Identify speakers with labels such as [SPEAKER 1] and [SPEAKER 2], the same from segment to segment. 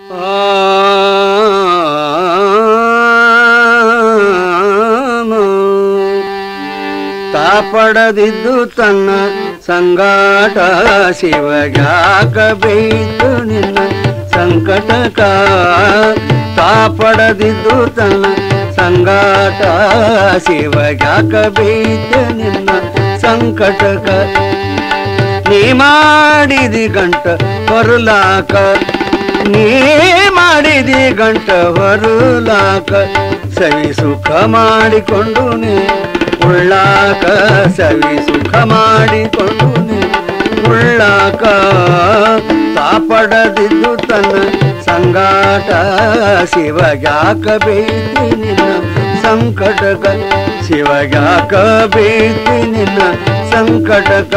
[SPEAKER 1] ತಾಪಡದಿದ್ದು ತನ್ನ ಸಂಗಾಟ ಶಿವಗ್ಯಾಕ ಬೇಯ್ತು ನಿನ್ನ ಸಂಕಟಕ ತಾಪಡದಿದ್ದು ತನ್ನ ಸಂಗಾಟ ಶಿವಗ್ಯಾಕ ಬೇಯ್ತು ನಿನ್ನ ಸಂಕಟಕ ನೀ ಮಾಡಿದಿ ಗಂಟ ಹೊರಲಾಕ ನೀ ಮಾಡಿದಿ ಗಂಟ ಹೊರಲಾಕ ಸವಿ ಸುಖ ಮಾಡಿಕೊಂಡು ನೀ ಉಳ್ಳಾಕ ಸವಿ ಸುಖ ಮಾಡಿಕೊಂಡು ನೀ ಉಳ್ಳಾಕ ತಾಪಡದಿದ್ದು ತನ್ನ ಸಂಗಾಟ ಶಿವಗ್ಯಾಕ ಬೇತಿ ನಿನ್ನ ಸಂಕಟಕ ಶಿವಗ್ಯಾಕ ಬೇತಿ ನಿನ್ನ ಸಂಕಟಕ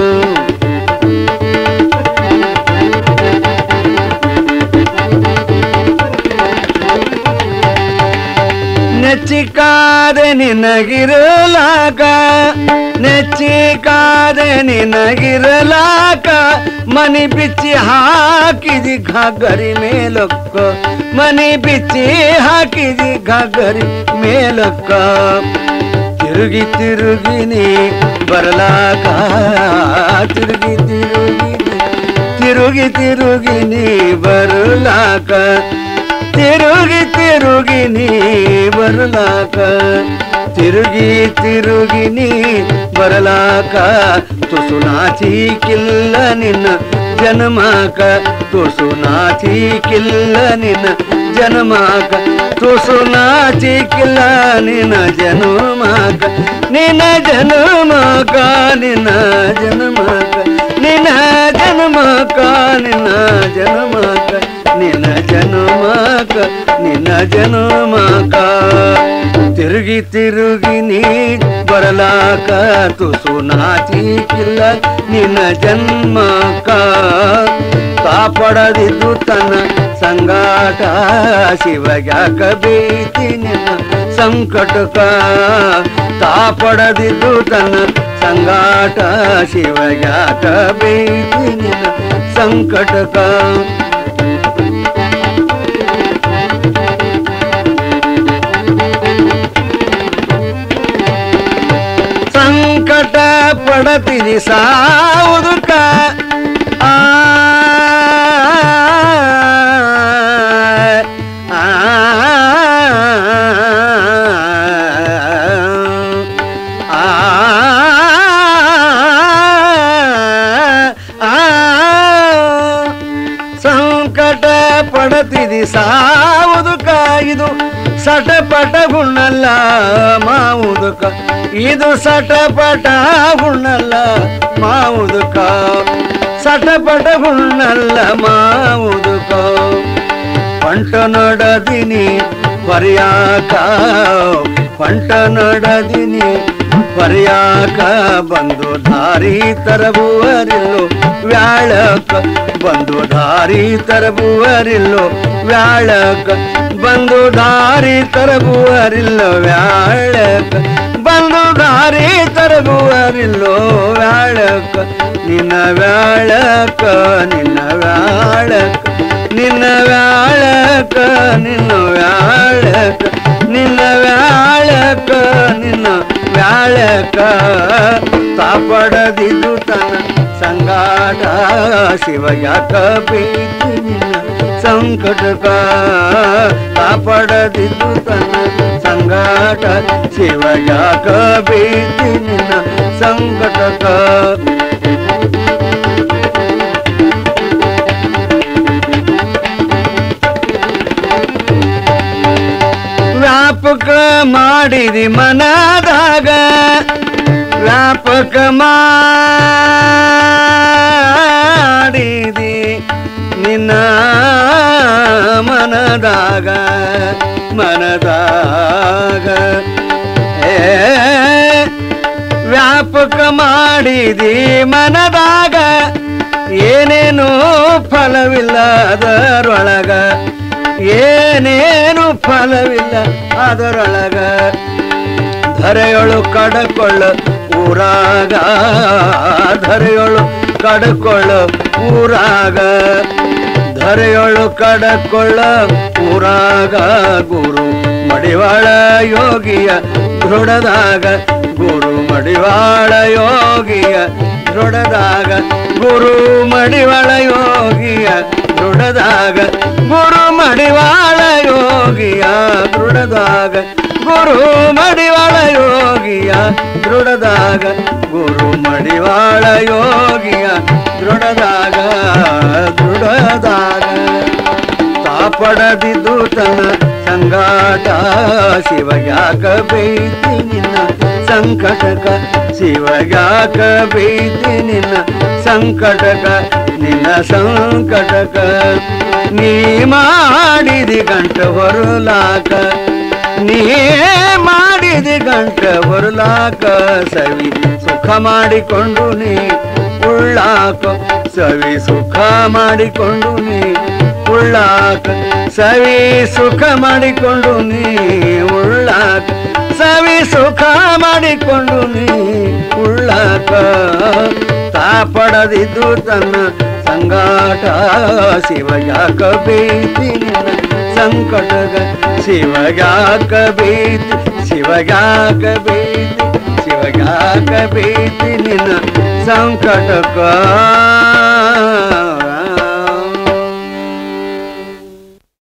[SPEAKER 1] ನೆಚ್ಚಿಕಾದೆ ನಿನಗಿರಲಾಕ ನೆಚ್ಚಿಕಾದೆ ನಿನಗಿರಲಾಕ ಮನಿ ಬಿಚ್ಚಿ ಹಾಕಿದಿ ಘಾಗರಿ ಮೇಲೊಕ್ಕ ಮನಿ ಬಿಚ್ಚಿ ಹಾಕಿದಿ ಘಾಗರಿ ಮೇಲೊಕ್ಕ ತಿರುಗಿ ತಿರುಗಿ ನೀ ಬರಲಾಕ ತಿರುಗಿ ತಿರುಗಿ ತಿರುಗಿ ತಿರುಗಿ ನೀ ಬರಲಾಕ ತಿರುಗಿ ತಿರುಗಿ ನೀ ಬರಲಾಕ ತಿರುಗಿ ತಿರುಗಿ ನೀ ಬರಲಾಕ ತುಸು ನಾಚಿಕಿಲ್ಲ ನಿನ್ನ ಜನ್ಮಾಕ ತುಸು ನಾಚಿಕಿಲ್ಲ ನಿನ್ನ ಜನ್ಮಾಕ ತುಸು ನಾಚಿಕಿಲ್ಲ ನಿನ್ನ ಜನ್ಮಾಕ ನಿನ್ನ ಜನ್ಮಕ ನಿನ್ನ ಜನ್ಮಕ ನಿನ್ನ ಜನ್ಮಕ ನಿನ್ನ ಜನ್ಮಕ ನಿನ್ನ ಜನ್ಮಕ ನಿನ್ನ ಜನ್ಮಕ ತಿರುಗಿ ತಿರುಗಿ ನೀ ಬರಲಾಕ ತುಸು ನಾಚಿಕಿಲ್ಲ ನಿನ್ನ ಜನ್ಮಕ ಕಾಪಾಡದಿದ್ದು ತನ್ನ ಸಂಗಾಟ ಶಿವಗ್ಯಾಕ ಬೇತಿ ನಿನ್ನ ಸಂಕಟಕ ಕಾಪಾಡದಿದ್ದು ತನ್ನ ಸಂಗಾಟ ಶಿವಗ್ಯಾಕ ಬೇತಿ ನಿನ್ನ ಸಂಕಟಕ ಸಂಕಟ ಪಡತಿದಿ ಸಾವುದುಕ ಆ ಆ, ಆ, ಆ, ಸಂಕಟ ಪಡತಿದಿ ಸಾವುದುಕ ಇದು ಸಟಪಟ ಗುಣ್ಣಲ್ಲ ಮಾವುದುಕ ಇದು ಸಟಪಟ ಗುಣ್ಣಲ್ಲ ಮಾವುದುಕ ಸಟಪಟ ಗುಣ್ಣಲ್ಲ ಮಾವುದುಕ ಪಂಟ ನಡದಿನಿ ಪರ್ಯಾಕ ಪಂಟ ನಡದಿನಿ ಪರ್ಯಾಕ ಬಂದು ದಾರಿ ತರಬುವರಿಲ್ಲೋ ವ್ಯಾಳಕ ಬಂದು ದಾರಿ ತರಬುವರಿಲ್ಲೋ ವ್ಯಾಳಕ ಬಂದು ದಾರಿ ತರಬುವರಿಲ್ಲೋ ವ್ಯಾಳಕ ಬಂದು ದಾರಿ ತರಬುವರಿಲ್ಲೋ ವ್ಯಾಳಕ ನಿನ್ನ ವ್ಯಾಳಕ ನಿನ್ನ ವ್ಯಾಳಕ ನಿನ್ನ ವ್ಯಾಳಕ ನಿನ್ನ ವ್ಯಾಳಕ ನಿನ್ನ ವ್ಯಾಳಕ ನಿನ್ನ ವ್ಯಾಳಕ ತಾಪಡದಿದ್ದು ತನ್ನ ಸಂಗಾಟ ಶಿವಯಾಕ ಬೇತಿ ನಿನ್ನ ಸಂಕಟಕ ಕಾಪಾಡದಿದ್ದು ತನ್ನ ಸಂಗಾಟ ಶಿವಯಾಕ ಬೇತಿ ನಿನ್ನ ಸಂಕಟಕ ವ್ಯಾಪಕ ಮಾಡಿದಿ ಮನದಾಗ ವ್ಯಾಪಕ ಮಾಡಿದಿ ನಿನ್ನ ಮನದಾಗ ಮನದಾಗ ಏ ವ್ಯಾಪಕ ಮಾಡಿದಿ ಮನದಾಗ ಏನೇನು ಫಲವಿಲ್ಲ ಅದರೊಳಗ ಏನೇನು ಫಲವಿಲ್ಲ ಅದರೊಳಗ ಧರೆಯೊಳು ಕಡಕೊಳ್ಳ ಊರಾಗ ಧರೆಯೊಳು ಕಡಕೊಳ್ಳ ಊರಾಗ ಧರೆಯೊಳು ಕಡಕೊಳ್ಳ ಊರಾಗ ಗುರು ಮಡಿವಾಳ ಯೋಗಿಯ ದೃಢದಾಗ ಗುರು ಮಡಿವಾಳ ಯೋಗಿಯ ದೃಢದಾಗ ಗುರು ಮಡಿವಾಳ ಯೋಗಿಯ ದೃಢದಾಗ ಗುರು ಮಡಿವಾಳ ಯೋಗಿಯ ದೃಢದಾಗ ಗುರು ಮಡಿವಾಳ ಯೋಗಿಯ ದೃಢದಾಗ ಗುರು ಮಡಿವಾಳ ಯೋಗಿಯ ದೃಢದಾಗ ದೃಢದಾಗ ತಾಪಡದಿದ್ದು ತನ್ನ ಸಂಗಾಟ ಶಿವಗ್ಯಾಕ ಬೈತಿ ನಿನ್ನ ಸಂಕಟಕ ಶಿವಗ್ಯಾಕ ಬೈತಿ ನಿನ್ನ ಸಂಕಟಕ ನಿನ್ನ ಸಂಕಟಕ ನೀ ಮಾಡಿದಿ ಗಂಟ ಹೊರಲಾಕ ನೀ ಮಾಡಿದಿ ಗಂಟ ಹೊರಲಾಕ ಸವಿ ಸುಖ ಮಾಡಿಕೊಂಡು ನೀ ಉಳ್ಳಾಕ ಸವಿ ಸುಖ ಮಾಡಿಕೊಂಡು ನೀ ಉಳ್ಳಾಕ ಸವಿ ಸುಖ ಮಾಡಿಕೊಂಡು ನೀ ಉಳ್ಳಾಕ ಸವಿ ಸುಖ ಮಾಡಿಕೊಂಡು ನೀ ಉಳ್ಳಾಕ ತಾಪಡದಿದ್ದು ತನ್ನ ಸಂಗಾಟ ಶಿವಯಾಕ ಬೀತಿ ನಿನ್ನ ಸಂಕಟಗ ಶಿವಯಾಕ ಬೀತಿ ಶಿವಯಾಕ ಬೀತಿ ಶಿವಯಾಕ ಬೀತಿ ನಿನ್ನ ಸಂಕಟಕ